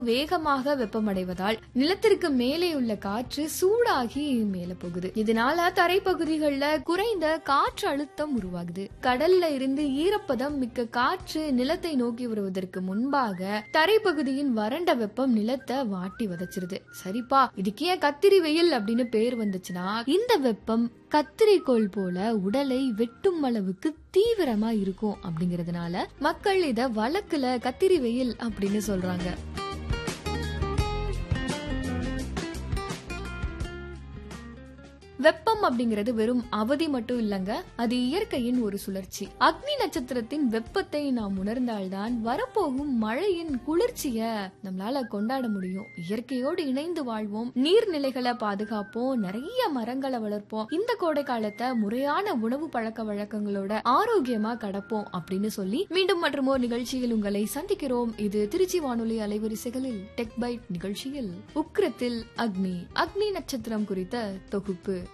வேகமாக வெப்பமடைவதால் நிலத்திற்கு மேலே உள்ள காற்று சூடாகி மேல போகுது இதனால தரைப்பகுதிகள்ல குறைந்த காற்று அழுத்தம் உருவாகுது கடல்ல இருந்து ஈரப்பதம் மிக்க காற்று நிலத்தை நோக்கி வருவதற்கு முன்பாக தரைப்பகுதியின் வறண்ட வெப்பம் நிலத்தை வாட்டி வதச்சிருது சரிப்பா இதுக்கு ஏன் கத்திரி வெயில் அப்படின்னு பேர் வந்துச்சுன்னா இந்த வெப்பம் கத்திரிக்கோள் போல உடலை வெட்டும் அளவுக்கு தீவிரமா இருக்கும் அப்படிங்கறதுனால மக்கள் இத வழக்குல கத்திரி வெயில் அப்படின்னு சொல்றாங்க வெப்பம் அப்படிங்கிறது வெறும் அவதி மட்டும் இல்லங்க அது இயற்கையின் ஒரு சுழற்சி அக்னி நட்சத்திரத்தின் வெப்பத்தை நாம் உணர்ந்தால்தான் வரப்போகும் மழையின் குளிர்ச்சிய நம்மளால கொண்டாட முடியும் இயற்கையோடு இணைந்து வாழ்வோம் நீர்நிலைகளை பாதுகாப்போம் நிறைய மரங்களை வளர்ப்போம் இந்த கோடை காலத்தை முறையான உணவு பழக்க வழக்கங்களோட ஆரோக்கியமா கடப்போம் அப்படின்னு சொல்லி மீண்டும் மற்றும் ஒரு நிகழ்ச்சியில் உங்களை சந்திக்கிறோம் இது திருச்சி வானொலி அலைவரிசைகளில் டெக் பைட் நிகழ்ச்சியில் உக்கிரத்தில் அக்னி அக்னி நட்சத்திரம் குறித்த தொகுப்பு